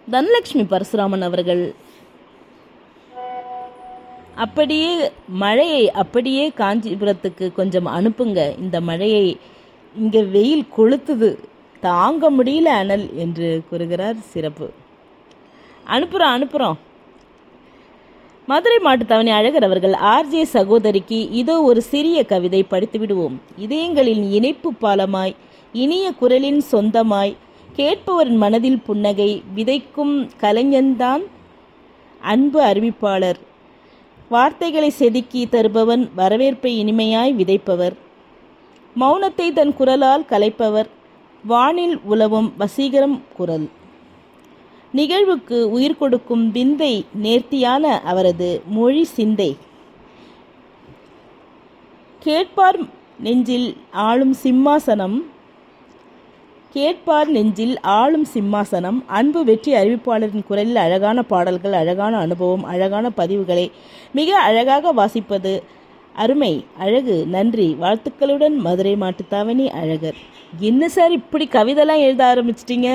தனலட்சுமி பரசுராமன் அவர்கள் அப்படியே மழையை அப்படியே காஞ்சிபுரத்துக்கு கொஞ்சம் அனுப்புங்க இந்த மழையை இங்கே வெயில் கொளுத்துது தாங்க முடியல அனல் என்று கூறுகிறார் சிறப்பு அனுப்புகிறோம் அனுப்புகிறோம் மதுரை மாட்டுத்தவணை அழகர் அவர்கள் ஆர்ஜே சகோதரிக்கு இதோ ஒரு சிறிய கவிதை படித்து விடுவோம் இதயங்களின் இணைப்பு பாலமாய் இனிய குரலின் சொந்தமாய் கேட்பவரின் மனதில் புன்னகை விதைக்கும் கலைஞன்தான் அன்பு அறிவிப்பாளர் வார்த்தைகளை செதுக்கி தருபவன் வரவேற்பை இனிமையாய் விதைப்பவர் மௌனத்தை தன் குரலால் கலைப்பவர் வானில் உலவும் வசீகரம் குரல் நிகழ்வுக்கு உயிர் கொடுக்கும் விந்தை நேர்த்தியான அவரது மொழி சிந்தை கேட்பார் நெஞ்சில் ஆளும் சிம்மாசனம் கேட்பார் நெஞ்சில் ஆளும் சிம்மாசனம் அன்பு வெற்றி அறிவிப்பாளரின் குரலில் அழகான பாடல்கள் அழகான அனுபவம் அழகான பதிவுகளை மிக அழகாக வாசிப்பது அருமை அழகு நன்றி வாழ்த்துக்களுடன் மதுரை மாட்டுத்தாவணி அழகர் என்ன சார் இப்படி கவிதைலாம் எழுத ஆரம்பிச்சிட்டீங்க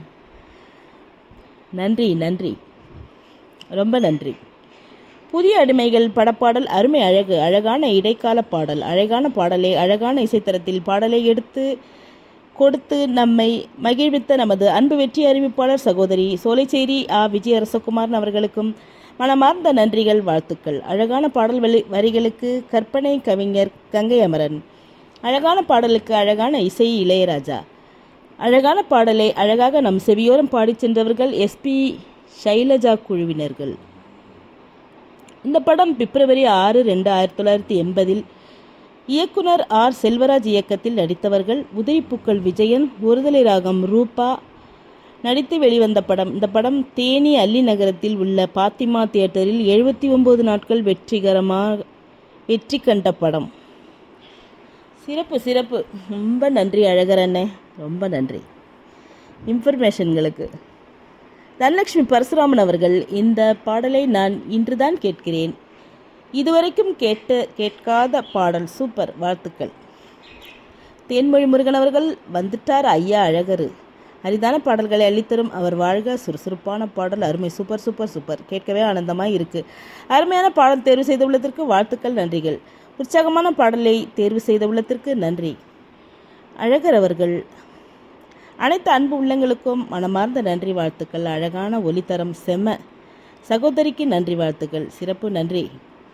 நன்றி நன்றி ரொம்ப நன்றி புதிய அடிமைகள் படப்பாடல் அருமை அழகு அழகான இடைக்கால பாடல் அழகான பாடலை அழகான இசைத்தரத்தில் பாடலை எடுத்து கொடுத்து நம்மை மகிழ்வித்த நமது அன்பு வெற்றி அறிவிப்பாளர் சகோதரி சோலைச்சேரி ஆ விஜய அரசகுமாரன் அவர்களுக்கும் மனமார்ந்த நன்றிகள் வாழ்த்துக்கள் அழகான பாடல் வரி வரிகளுக்கு கற்பனை கவிஞர் கங்கை அமரன் அழகான பாடலுக்கு அழகான இசை இளையராஜா அழகான பாடலை அழகாக நம் செவியோரம் பாடிச் சென்றவர்கள் எஸ்பி ஷைலஜா குழுவினர்கள் இந்த படம் பிப்ரவரி ஆறு ரெண்டு ஆயிரத்தி தொள்ளாயிரத்தி எண்பதில் இயக்குனர் ஆர் செல்வராஜ் இயக்கத்தில் நடித்தவர்கள் உதய்பூக்கள் விஜயன் ஒருதலை ராகம் ரூபா நடித்து வெளிவந்த படம் இந்த படம் தேனி அல்லி நகரத்தில் உள்ள பாத்திமா தியேட்டரில் எழுபத்தி ஒன்பது நாட்கள் வெற்றிகரமாக வெற்றி கண்ட படம் சிறப்பு சிறப்பு ரொம்ப நன்றி அழகர் அண்ணே ரொம்ப நன்றி இன்ஃபர்மேஷன்களுக்கு தனலட்சுமி பரசுராமன் அவர்கள் இந்த பாடலை நான் இன்றுதான் கேட்கிறேன் இதுவரைக்கும் கேட்டு கேட்காத பாடல் சூப்பர் வாழ்த்துக்கள் தேன்மொழி முருகன் அவர்கள் வந்துட்டார் ஐயா அழகரு அரிதான பாடல்களை அள்ளித்தரும் அவர் வாழ்க சுறுசுறுப்பான பாடல் அருமை சூப்பர் சூப்பர் சூப்பர் கேட்கவே ஆனந்தமாக இருக்கு அருமையான பாடல் தேர்வு செய்துள்ளதற்கு வாழ்த்துக்கள் நன்றிகள் உற்சாகமான பாடலை தேர்வு செய்துள்ளதற்கு நன்றி அழகர் அவர்கள் அனைத்து அன்பு உள்ளங்களுக்கும் மனமார்ந்த நன்றி வாழ்த்துக்கள் அழகான ஒலித்தரம் செம்ம சகோதரிக்கு நன்றி வாழ்த்துக்கள் சிறப்பு நன்றி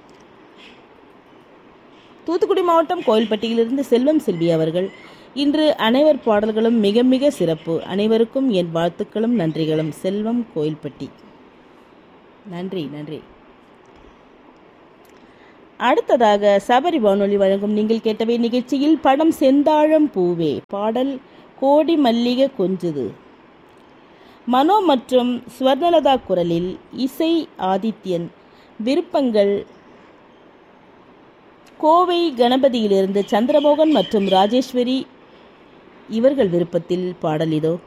தூத்துக்குடி மாவட்டம் கோயில்பட்டியிலிருந்து செல்வம் செல்வி அவர்கள் இன்று அனைவர் பாடல்களும் மிக மிக சிறப்பு அனைவருக்கும் என் வாழ்த்துக்களும் நன்றிகளும் செல்வம் கோயில்பட்டி நன்றி நன்றி அடுத்ததாக சபரி வானொலி வழங்கும் நீங்கள் கேட்டவை நிகழ்ச்சியில் படம் செந்தாழம் பூவே பாடல் கோடி மல்லிகை கொஞ்சுது மனோ மற்றும் ஸ்வர்ணலதா குரலில் இசை ஆதித்யன் விருப்பங்கள் கோவை கணபதியிலிருந்து சந்திரமோகன் மற்றும் ராஜேஸ்வரி இவர்கள் விருப்பத்தில் பாடல் இதோ